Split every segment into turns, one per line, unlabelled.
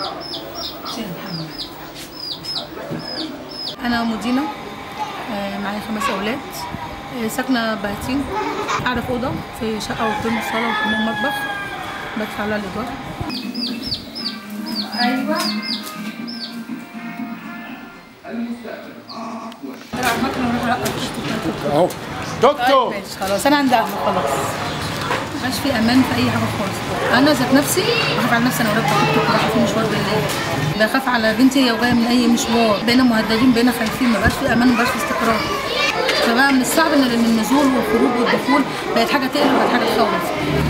انا مدينه آه، معايا خمس اولاد آه، ساكنه بهاتين قاعده في اوضه في شقه وطن صاله وحمام مطبخ بدفع لها الايجار ايوه
اهو دكتور
ماشي خلاص انا عندي عقل خلاص مبقاش في امان في اي حاجه خالص انا ذات نفسي بخاف على نفسي انا ولاد توك توك رايحه في مشوار بالليل بخاف على بنتي هي جايه من اي مشوار بقينا مهددين بقينا خايفين مبقاش في امان مبقاش في استقرار فبقى من الصعب ان إن النزول والخروج والدخول بقت حاجه تقلق وبقت حاجه تخوف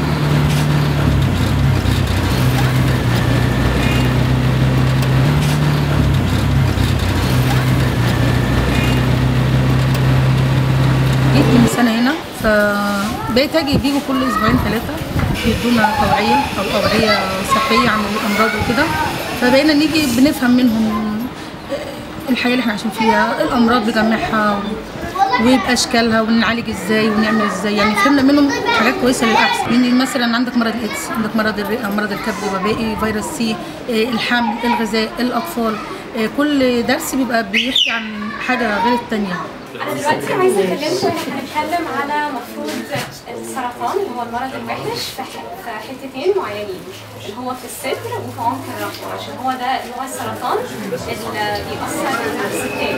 جيت من سنه هنا فبقيت اجي بيجوا كل اسبوعين ثلاثه يدونا توعيه او توعيه صحيه عن الامراض وكده فبقينا نيجي بنفهم منهم الحياه اللي احنا عايشين فيها الامراض بجميعها و- وباشكالها ونعالج ازاي ونعمل ازاي يعني فهمنا منهم حاجات كويسه للاحسن يعني مثلا عندك مرض الايدز عندك مرض الرئه مرض الكبد الوبائي فيروس سي آه، الحمل الغذاء الاطفال آه، كل درس بيبقى بيحكي عن حاجه غير التانيه
انا دلوقتي عايزه اكلمكم احنا هنتكلم على مفروض السرطان اللي هو المرض الوحش في ح- في حتتين معينين اللي هو في الصدر وفي عمق الرحم عشان هو ده اللي هو السرطان اللي بيأثر على الستات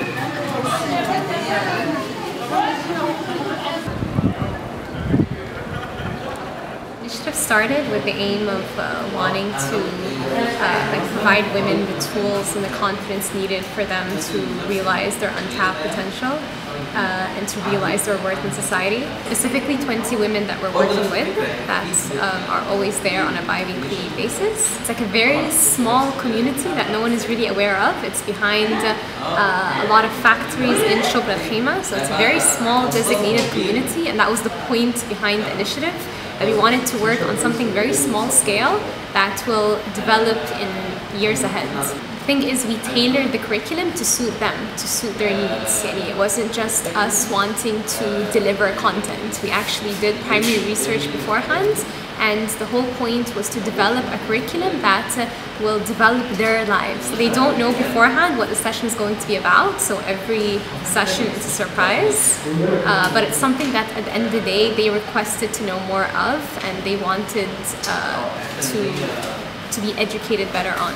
We should have started with the aim of uh, wanting to uh, like provide women the tools and the confidence needed for them to realize their untapped potential uh, and to realize their worth in society. Specifically, 20 women that we're working with that um, are always there on a bi-weekly basis. It's like a very small community that no one is really aware of. It's behind uh, a lot of factories in Shobra Khema, so it's a very small designated community, and that was the point behind the initiative that we wanted to work on something very small scale that will develop in years ahead. The thing is, we tailored the curriculum to suit them, to suit their needs. Yani it wasn't just us wanting to deliver content. We actually did primary research beforehand, and the whole point was to develop a curriculum that uh, will develop their lives. They don't know beforehand what the session is going to be about, so every session is a surprise. Uh, but it's something that at the end of the day they requested to know more of, and they wanted uh, to to be educated better on.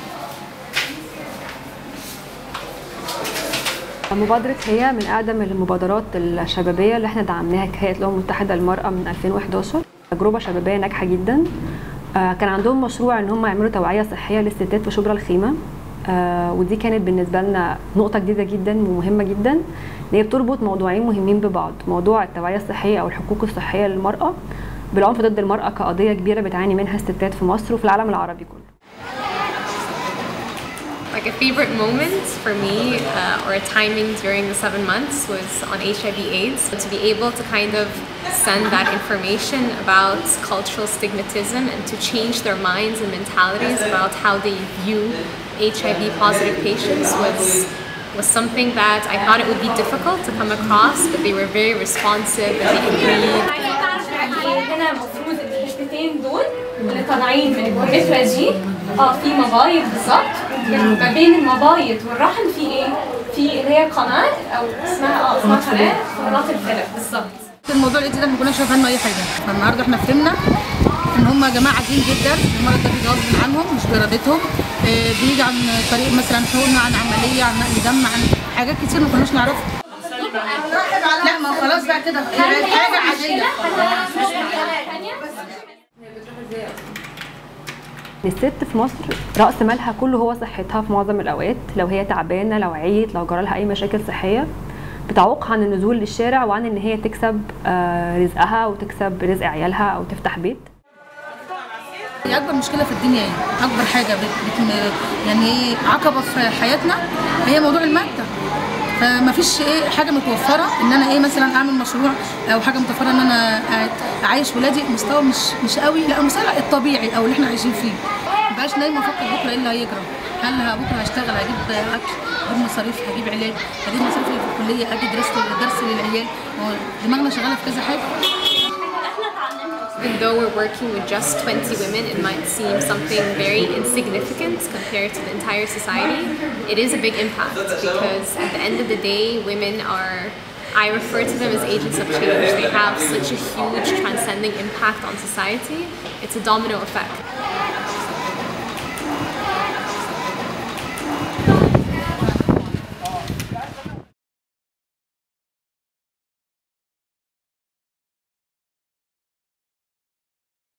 مبادرة هي من أقدم المبادرات الشبابية اللي احنا دعمناها كهيئة الأمم المتحدة للمرأة من 2011 تجربة شبابية ناجحة جدا آه، كان عندهم مشروع ان هم يعملوا توعية صحية للستات في شبرا الخيمة آه، ودي كانت بالنسبة لنا نقطة جديدة جدا ومهمة جدا ان هي بتربط موضوعين مهمين ببعض موضوع التوعية الصحية أو الحقوق الصحية للمرأة بالعنف ضد المرأة كقضية كبيرة بتعاني منها الستات في مصر وفي العالم العربي كله
Like a favorite moment for me, uh, or a timing during the seven months, was on HIV/AIDS. To be able to kind of send that information about cultural stigmatism and to change their minds and mentalities about how they view HIV-positive patients was was something that I thought it would be difficult to come across, but they were very responsive and they agreed.
عايزه تعرف يعني هنا المفروض الحتتين دول اللي طالعين من الكمثرى دي اه في مبايض بالظبط ما بين المبايض والرحم في ايه؟ في اللي هي قناه او اسمها اه اسمها قناه في مناطق الفلك بالظبط
في الموضوع الجديد ده ما كناش عارفين عنه اي حاجه فالنهارده احنا فهمنا ان هم يا جماعه عاديين جدا المرض ده بيجي غصب عنهم مش بارادتهم آه، بيجي عن طريق مثلا حقنه عن عمليه عن نقل دم عن حاجات كتير ما كناش نعرفها لا ما خلاص بقى كده بقت حاجه عاديه
الست في مصر رأس مالها كله هو صحتها في معظم الأوقات لو هي تعبانة لو عيت لو جرالها أي مشاكل صحية بتعوقها عن النزول للشارع وعن إن هي تكسب آه، رزقها وتكسب رزق عيالها أو تفتح بيت
هي اكبر مشكله في الدنيا ايه اكبر حاجه بت بت يعني ايه عقبه في حياتنا هي موضوع الماده فما فيش ايه حاجه متوفره ان انا ايه مثلا اعمل مشروع او حاجه متوفره ان انا أ- اعيش ولادي مستوى مش مش قوي لا المستوى الطبيعي او اللي احنا عايشين فيه ما بقاش نايمه افكر بكره ايه اللي هيجرى هل ه- بكره هشتغل هجيب اكل هجيب مصاريف هجيب علاج هجيب مصاريف في الكليه اجي درس درس للعيال هو دماغنا شغاله في كذا حاجه
احنا اتعلمنا
Even though we're working with just 20 women, it might seem something very insignificant compared to the entire society. It is a big impact because at the end of the day, women are, I refer to them as agents of change. They have such a huge transcending impact on society. It's a domino effect.